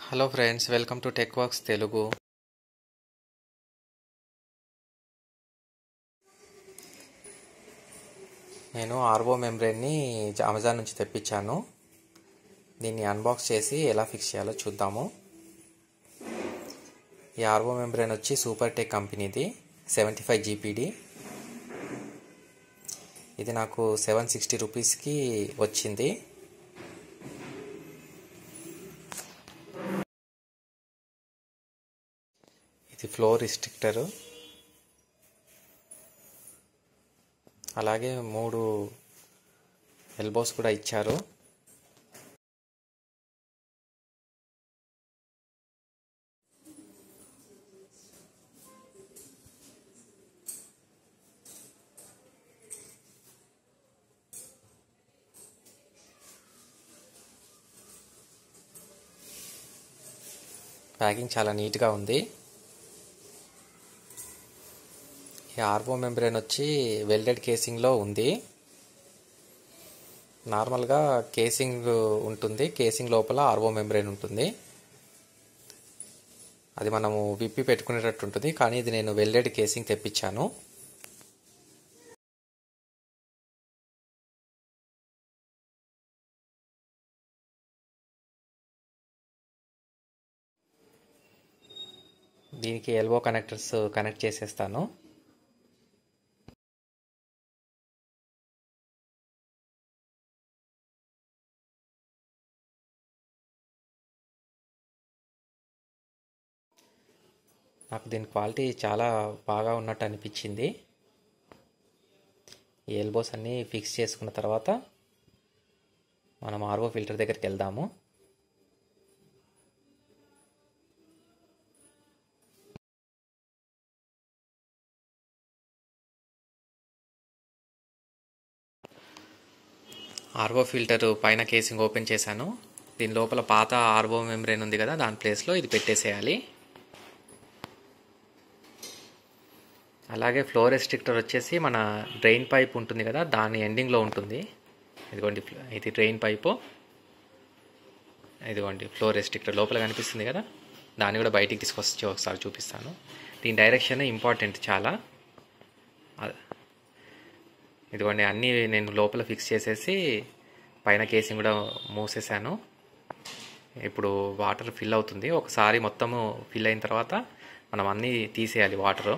hello friends welcome to tech works Telugu నేను RO మెంబ్రెయిన్ని Amazon నుంచి తెప్పించాను దీన్ని అన్బాక్స్ చేసి ఎలా ఫిక్స్ చేయాలో చూద్దాము ఈ ఆర్వో మెంబ్రెయిన్ వచ్చి సూపర్ టెక్ కంపెనీది సెవెంటీ ఫైవ్ జీపీడి ఇది నాకు సెవెన్ సిక్స్టీ రూపీస్కి వచ్చింది ఇది ఫ్లో రిస్ట్రిక్టర్ అలాగే మూడు ఎల్బోస్ కూడా ఇచ్చారు ప్యాకింగ్ చాలా నీట్గా ఉంది ఈ ఆర్వో మెంబ్రెయిన్ వచ్చి వెల్డెడ్ కేసింగ్లో ఉంది నార్మల్గా కేసింగ్ ఉంటుంది కేసింగ్ లోపల ఆర్వో మెంబ్రెయిన్ ఉంటుంది అది మనము విప్పి పెట్టుకునేటట్టు ఉంటుంది కానీ ఇది నేను వెల్డెడ్ కేసింగ్ తెప్పించాను దీనికి ఎల్బో కనెక్టర్స్ కనెక్ట్ చేసేస్తాను నాకు దీని క్వాలిటీ చాలా బాగా ఉన్నట్టు అనిపించింది ఈ ఎల్బోస్ అన్నీ ఫిక్స్ చేసుకున్న తర్వాత మనం ఆర్వో ఫిల్టర్ దగ్గరికి వెళ్దాము ఆర్వో ఫిల్టర్ పైన కేసింగ్ ఓపెన్ చేశాను దీని లోపల పాత ఆర్వో మెంబ్రెయిన్ ఉంది కదా దాని ప్లేస్లో ఇది పెట్టేసేయాలి అలాగే ఫ్లో రెస్ట్రిక్టర్ వచ్చేసి మన డ్రైన్ పైప్ ఉంటుంది కదా దాని ఎండింగ్లో ఉంటుంది ఇదిగోండి ఇది డ్రైన్ పైపు ఇదిగోండి ఫ్లో రెస్ట్రిక్టర్ లోపల కనిపిస్తుంది కదా దాన్ని కూడా బయటికి తీసుకొచ్చి ఒకసారి చూపిస్తాను దీని డైరెక్షన్ ఇంపార్టెంట్ చాలా ఇదిగోండి అన్నీ నేను లోపల ఫిక్స్ చేసేసి పైన కేసింగ్ కూడా మూసేసాను ఇప్పుడు వాటర్ ఫిల్ అవుతుంది ఒకసారి మొత్తము ఫిల్ అయిన తర్వాత మనం అన్నీ తీసేయాలి వాటరు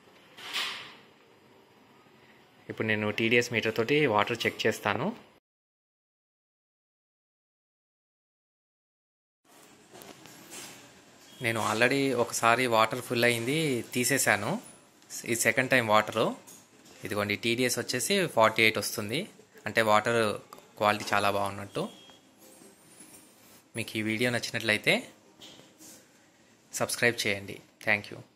ఇప్పుడు నేను టీడీఎస్ మీటర్ తోటి వాటర్ చెక్ చేస్తాను నేను ఆల్రెడీ ఒకసారి వాటర్ ఫుల్ అయింది తీసేశాను ఇది సెకండ్ టైం వాటరు ఇదిగోండి టీడీఎస్ వచ్చేసి ఫార్టీ ఎయిట్ వస్తుంది అంటే వాటర్ క్వాలిటీ చాలా బాగున్నట్టు మీకు ఈ వీడియో నచ్చినట్లయితే సబ్స్క్రైబ్ చేయండి థ్యాంక్ యూ